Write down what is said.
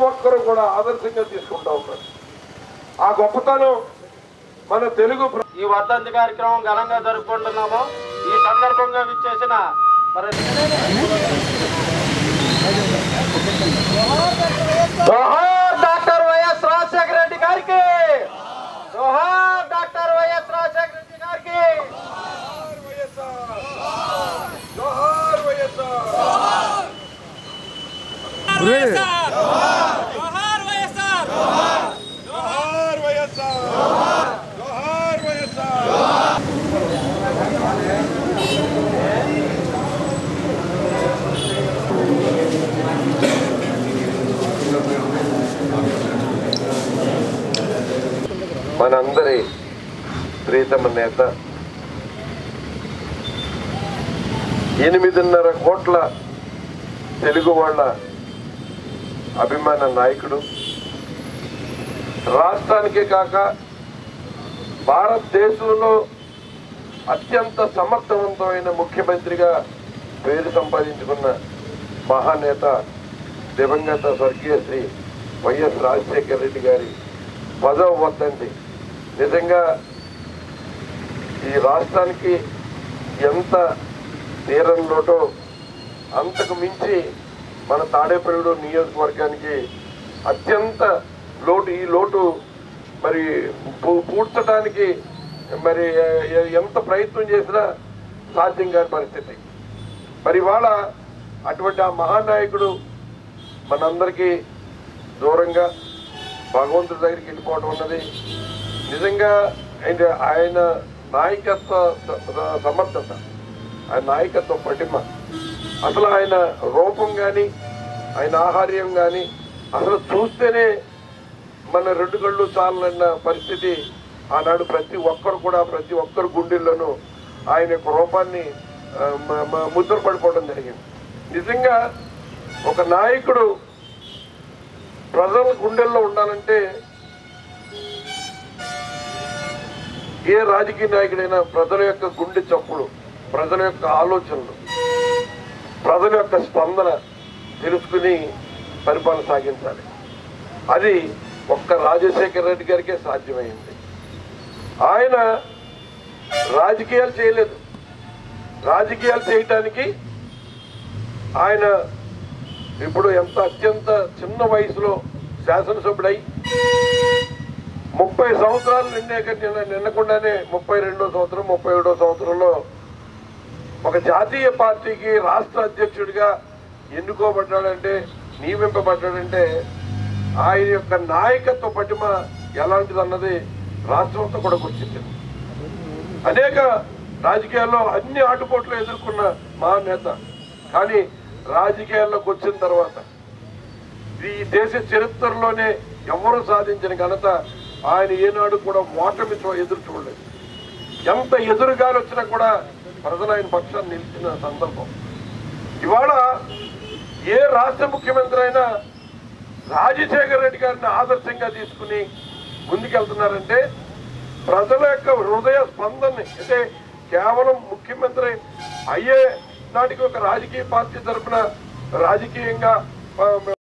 ఒక్కరు కూడా ఆదర్శంగా తీసుకుంటా ఉన్నారు ఆ గొప్పతనం మన తెలుగు ప్ర- ఈ వర్ధంతి కార్యక్రమం ఘనంగా జరుపుకుంటున్నాము ఈ సందర్భంగా విచ్చేసిన మరి జోహార్ డాక్టర్ వైఎస్ రాజశేఖర రెడ్డి గారికి జోహార్ డాక్టర్ వైఎస్ రాజశేఖర రెడ్డి గారికి జోహార్ వైఎస్ఆర్ జోహార్ వైఎస్ఆర్ జోహార్ వైఎస్ఆర్ జోహార్ వైఎస్ఆర్ మనందరి ప్రీతమ నేత ఎనిమిదిన్నర కోట్ల తెలుగు వాళ్ళ అభిమాన నాయకుడు రాష్ట్రానికే కాక భారతదేశంలో అత్యంత సమర్థవంతమైన ముఖ్యమంత్రిగా పేరు సంపాదించుకున్న మహానేత దివంగత స్వర్గీయ శ్రీ వైఎస్ రాజశేఖర రెడ్డి గారి పదవ వద్దండి నిజంగా ఈ రాష్ట్రానికి ఎంత తీరం లోటో అంతకు మించి మన తాడేపల్లిలో నియోజకవర్గానికి అత్యంత లోటు ఈ లోటు మరి పూ- పూడ్చడానికి మరి ఎ- ఎ- ఎంత ప్రయత్నం చేసినా సాధ్యం కాని పరిస్థితి మరి ఇవాళ అటువంటి ఆ మహానాయకుడు మనందరికీ దూరంగా భగవంతుడి దగ్గరికి వెళ్ళిపోవడం ఉన్నది నిజంగా ఆయన ఆయన నాయకత్వ స- స- సమర్థత ఆయన నాయకత్వ పటిమ అసలు ఆయన రూపం కానీ ఆయన ఆహార్యం కానీ అసలు చూస్తేనే మన రెండు కళ్ళు చాలన్న పరిస్థితి ఆనాడు ప్రతి ఒక్కరు కూడా ప్రతి ఒక్కరు గుండెల్లోనూ ఆయన యొక్క రూపాన్ని ఆ, మ- మ- ముద్ర పడిపోవడం జరిగింది నిజంగా ఒక నాయకుడు ప్రజల గుండెల్లో ఉండాలంటే ఏ రాజకీయ నాయకుడైనా ప్రజల యొక్క గుండె చప్పుడు ప్రజల యొక్క ఆలోచనలు ప్రజల యొక్క స్పందన తెలుసుకుని పరిపాలన సాగించాలి అది ఒక్క రాజశేఖర రెడ్డి గారికే సాధ్యమైంది ఆయన రాజకీయాలు చేయలేదు రాజకీయాలు చేయటానికి ఆయన ఇప్పుడు ఎంత అత్యంత చిన్న వయసులో శాసనసభ్యుడై ముప్పై సంవత్సరాలు నిండాక నిన్న నిన్నకుండానే ముప్పై రెండో సంవత్సరం ముప్పై ఏడో సంవత్సరంలో ఒక జాతీయ పార్టీకి రాష్ట్ర అధ్యక్షుడిగా ఎన్నుకోబడ్డాడంటే నియమింపబడ్డాడంటే ఆయన యొక్క నాయకత్వ పటిమ ఎలాంటిదన్నది రాష్ట్రం అంతా కూడా గుర్తించింది అనేక రాజకీయాల్లో అన్ని ఆటుపోట్లు ఎదుర్కొన్న మహానేత కానీ రాజకీయాల్లోకి వచ్చిన తర్వాత ఈ దేశ చరిత్రలోనే ఎవరు సాధించిన ఘనత ఆయన ఏనాడు కూడా ఓటమి చూ- ఎదురు చూడలేదు ఎంత ఎదురుగాలి వచ్చినా కూడా ప్రజలు ఆయన పక్షాన్ని నిలిచిన సందర్భం ఇవాళ ఏ రాష్ట్ర ముఖ్యమంత్రి అయినా రాజశేఖర రెడ్డి గారిని ఆదర్శంగా తీసుకుని ముందుకెళ్తున్నారంటే ప్రజల యొక్క హృదయ స్పందనని అంటే కేవలం ముఖ్యమంత్రి అయ్యే నాటికి ఒక రాజకీయ పార్టీ తరపున రాజకీయంగా ఆ,